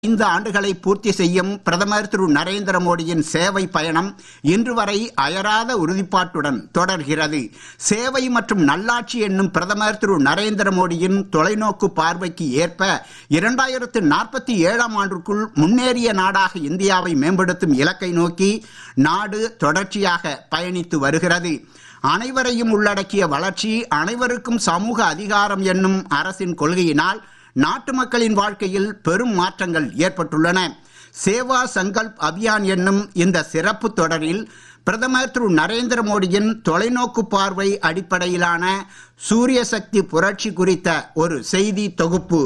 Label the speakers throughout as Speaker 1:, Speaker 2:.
Speaker 1: ஐந்து ஆண்டுகளை பூர்த்தி செய்யும் பிரதமர் திரு நரேந்திர மோடியின் சேவை பயணம் இன்று வரை அயராத உறுதிப்பாட்டுடன் தொடர்கிறது சேவை மற்றும் நல்லாட்சி என்னும் பிரதமர் திரு நரேந்திர மோடியின் தொலைநோக்கு பார்வைக்கு ஏற்ப இரண்டாயிரத்து நாற்பத்தி ஏழாம் ஆண்டுக்குள் முன்னேறிய நாடாக இந்தியாவை மேம்படுத்தும் இலக்கை நோக்கி நாடு தொடர்ச்சியாக பயணித்து வருகிறது அனைவரையும் உள்ளடக்கிய வளர்ச்சி அனைவருக்கும் சமூக அதிகாரம் என்னும் அரசின் கொள்கையினால் நாட்டு மக்களின் வாழ்க்கையில் பெரும் மாற்றங்கள் ஏற்பட்டுள்ளன சேவா சங்கல்ப் அபியான் என்னும் இந்த சிறப்பு தொடரில் பிரதமர் திரு நரேந்திர மோடியின் தொலைநோக்கு பார்வை அடிப்படையிலான சூரிய சக்தி புரட்சி குறித்த ஒரு செய்தி தொகுப்பு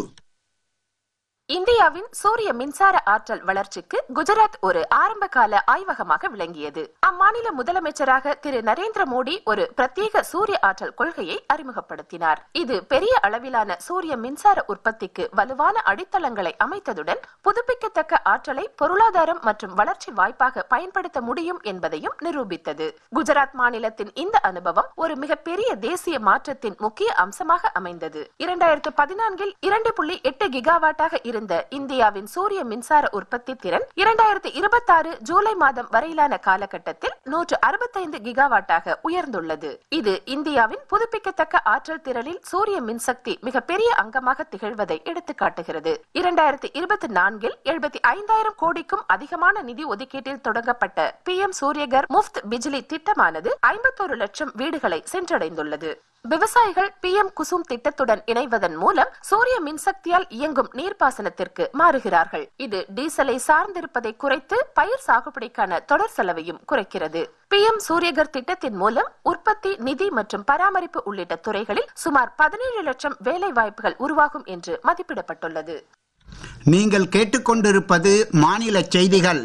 Speaker 2: இந்தியாவின் சூரிய மின்சார ஆற்றல் வளர்ச்சிக்கு குஜராத் ஒரு ஆரம்ப கால ஆய்வகமாக விளங்கியது அம்மாநில முதலமைச்சராக திரு நரேந்திர மோடி ஒரு பிரத்யேக சூரிய ஆற்றல் கொள்கையை அறிமுகப்படுத்தினார் இது பெரிய அளவிலான சூரிய மின்சார உற்பத்திக்கு வலுவான அடித்தளங்களை அமைத்ததுடன் புதுப்பிக்கத்தக்க ஆற்றலை பொருளாதாரம் மற்றும் வளர்ச்சி வாய்ப்பாக பயன்படுத்த முடியும் என்பதையும் நிரூபித்தது குஜராத் மாநிலத்தின் இந்த அனுபவம் ஒரு மிகப்பெரிய தேசிய மாற்றத்தின் முக்கிய அம்சமாக அமைந்தது இரண்டாயிரத்து பதினான்கில் இரண்டு புள்ளி எட்டு கிகாவாட்டாக இருந்த இந்தியாவின் சூரிய மின்சார உற்பத்தி திறன் இரண்டாயிரத்தி இருபத்தி ஆறு ஜூலை மாதம் வரையிலான காலகட்டத்தில் நூற்று அறுபத்தைந்து கிகாவாட்டாக உயர்ந்துள்ளது இது இந்தியாவின் புதுப்பிக்கத்தக்க ஆற்றல் திறனில் சூரிய மின்சக்தி மிகப்பெரிய அங்கமாக திகழ்வதை எடுத்துக்காட்டுகிறது இரண்டாயிரத்தி இருபத்தி நான்கில் எழுபத்தி ஐந்தாயிரம் கோடிக்கும் அதிகமான நிதி ஒதுக்கீட்டில் தொடங்கப்பட்ட பி எம் சூரியகர் முஃப்த் பிஜிலி திட்டமானது ஐம்பத்தொரு லட்சம் வீடுகளை சென்றடைந்துள்ளது விவசாயிகள் பி எம் குசும் திட்டத்துடன் இணைவதன் மூலம் சூரிய மின்சக்தியால் இயங்கும் நீர்ப்பாசனத்திற்கு மாறுகிறார்கள் இது டீசலை சார்ந்திருப்பதை குறைத்து பயிர் சாகுபடிக்கான தொடர் செலவையும் குறைக்கிறது பி எம் சூரியகர் திட்டத்தின் மூலம் உற்பத்தி நிதி மற்றும் பராமரிப்பு உள்ளிட்ட துறைகளில் சுமார் பதினேழு லட்சம் வேலை வாய்ப்புகள் உருவாகும் என்று மதிப்பிடப்பட்டுள்ளது
Speaker 1: நீங்கள் கேட்டுக்கொண்டிருப்பது மாநில செய்திகள்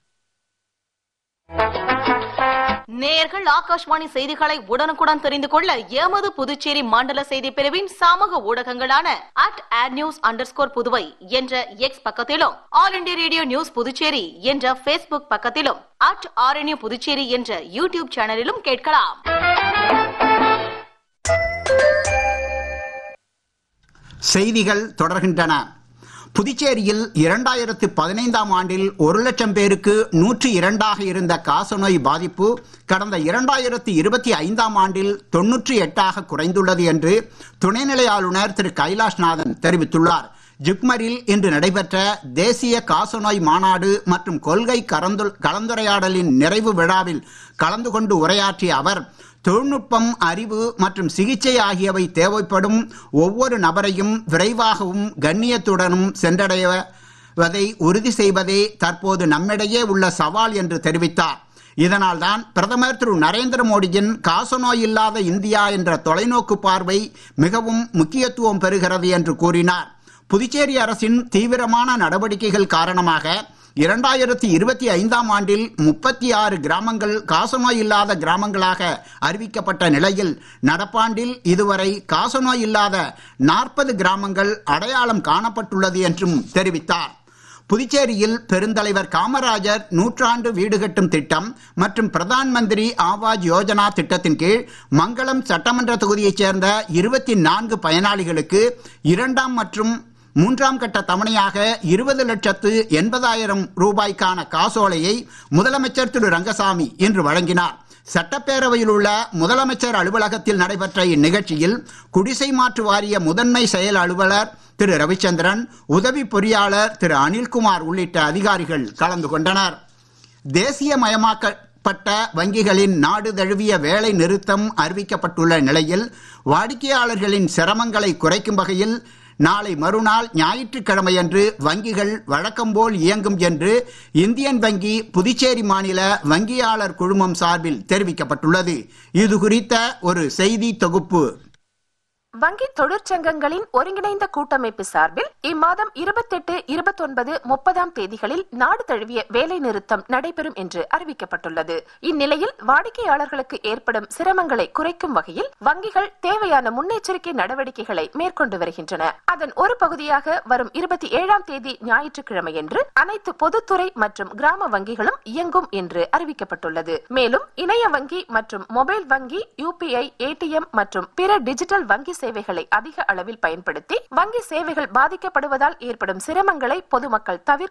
Speaker 3: நேயர்கள் ஆகாஷ்வாணி செய்திகளை உடனுக்குடன் தெரிந்து கொள்ள எமது புதுச்சேரி மண்டல செய்தி பிரிவின் சமூக ஊடகங்களான at at news under Puduvai என்ற எக்ஸ் பக்கத்திலும் All India Radio News Puducherry என்ற பேஸ்புக் பக்கத்திலும் அட் ஆர்என்யூ புதுச்சேரி என்ற யூடியூப் சேனலிலும் கேட்கலாம்
Speaker 1: செய்திகள் தொடர்கின்றன புதுச்சேரியில் இரண்டாயிரத்து பதினைந்தாம் ஆண்டில் ஒரு லட்சம் பேருக்கு நூற்றி இரண்டாக இருந்த காசநோய் பாதிப்பு கடந்த இரண்டாயிரத்து இருபத்தி ஐந்தாம் ஆண்டில் தொன்னூற்றி எட்டாக குறைந்துள்ளது என்று துணைநிலை ஆளுநர் திரு கைலாஷ்நாதன் தெரிவித்துள்ளார் ஜிப்மரில் இன்று நடைபெற்ற தேசிய காசநோய் மாநாடு மற்றும் கொள்கை கலந்துரையாடலின் நிறைவு விழாவில் கலந்து கொண்டு உரையாற்றிய அவர் தொழில்நுட்பம் அறிவு மற்றும் சிகிச்சை ஆகியவை தேவைப்படும் ஒவ்வொரு நபரையும் விரைவாகவும் கண்ணியத்துடனும் சென்றடைவதை உறுதி செய்வதே தற்போது நம்மிடையே உள்ள சவால் என்று தெரிவித்தார் இதனால்தான் பிரதமர் திரு நரேந்திர மோடியின் காசநோய் இல்லாத இந்தியா என்ற தொலைநோக்கு பார்வை மிகவும் முக்கியத்துவம் பெறுகிறது என்று கூறினார் புதுச்சேரி அரசின் தீவிரமான நடவடிக்கைகள் காரணமாக இரண்டாயிரத்தி இருபத்தி ஐந்தாம் ஆண்டில் முப்பத்தி ஆறு கிராமங்கள் காசநோய் இல்லாத கிராமங்களாக அறிவிக்கப்பட்ட நிலையில் நடப்பாண்டில் இதுவரை காசநோய் இல்லாத நாற்பது கிராமங்கள் அடையாளம் காணப்பட்டுள்ளது என்றும் தெரிவித்தார் புதுச்சேரியில் பெருந்தலைவர் காமராஜர் நூற்றாண்டு வீடு கட்டும் திட்டம் மற்றும் பிரதான் மந்திரி ஆவாஸ் யோஜனா திட்டத்தின் கீழ் மங்களம் சட்டமன்ற தொகுதியைச் சேர்ந்த இருபத்தி நான்கு பயனாளிகளுக்கு இரண்டாம் மற்றும் மூன்றாம் கட்ட தவணையாக இருபது லட்சத்து எண்பதாயிரம் ரூபாய்க்கான காசோலையை முதலமைச்சர் திரு ரங்கசாமி இன்று வழங்கினார் சட்டப்பேரவையில் உள்ள முதலமைச்சர் அலுவலகத்தில் நடைபெற்ற இந்நிகழ்ச்சியில் குடிசை மாற்று வாரிய முதன்மை செயல் அலுவலர் திரு ரவிச்சந்திரன் உதவி பொறியாளர் திரு அனில்குமார் உள்ளிட்ட அதிகாரிகள் கலந்து கொண்டனர் தேசியமயமாக்கப்பட்ட வங்கிகளின் நாடு தழுவிய வேலை நிறுத்தம் அறிவிக்கப்பட்டுள்ள நிலையில் வாடிக்கையாளர்களின் சிரமங்களை குறைக்கும் வகையில் நாளை மறுநாள் ஞாயிற்றுக்கிழமையன்று வங்கிகள் வழக்கம்போல் இயங்கும் என்று இந்தியன் வங்கி புதுச்சேரி மாநில வங்கியாளர் குழுமம் சார்பில் தெரிவிக்கப்பட்டுள்ளது இது குறித்த ஒரு செய்தி தொகுப்பு
Speaker 2: வங்கி தொழிற்சங்கங்களின் ஒருங்கிணைந்த கூட்டமைப்பு சார்பில் இம்மாதம் இருபத்தெட்டு இருபத்தொன்பது முப்பதாம் தேதிகளில் நாடு தழுவிய வேலை நிறுத்தம் நடைபெறும் என்று அறிவிக்கப்பட்டுள்ளது இந்நிலையில் வாடிக்கையாளர்களுக்கு ஏற்படும் சிரமங்களை குறைக்கும் வகையில் வங்கிகள் தேவையான முன்னெச்சரிக்கை நடவடிக்கைகளை மேற்கொண்டு வருகின்றன அதன் ஒரு பகுதியாக வரும் இருபத்தி ஏழாம் தேதி ஞாயிற்றுக்கிழமையன்று அனைத்து பொதுத்துறை மற்றும் கிராம வங்கிகளும் இயங்கும் என்று அறிவிக்கப்பட்டுள்ளது மேலும் இணைய வங்கி மற்றும் மொபைல் வங்கி யூபிஐ ஏடிஎம் மற்றும் பிற டிஜிட்டல் வங்கி சேவைகளை அதிக அளவில் பயன்படுத்தி வங்கி சேவைகள் பாதிக்கப்படுவதால் ஏற்படும் சிரமங்களை பொதுமக்கள் தவிர்க்க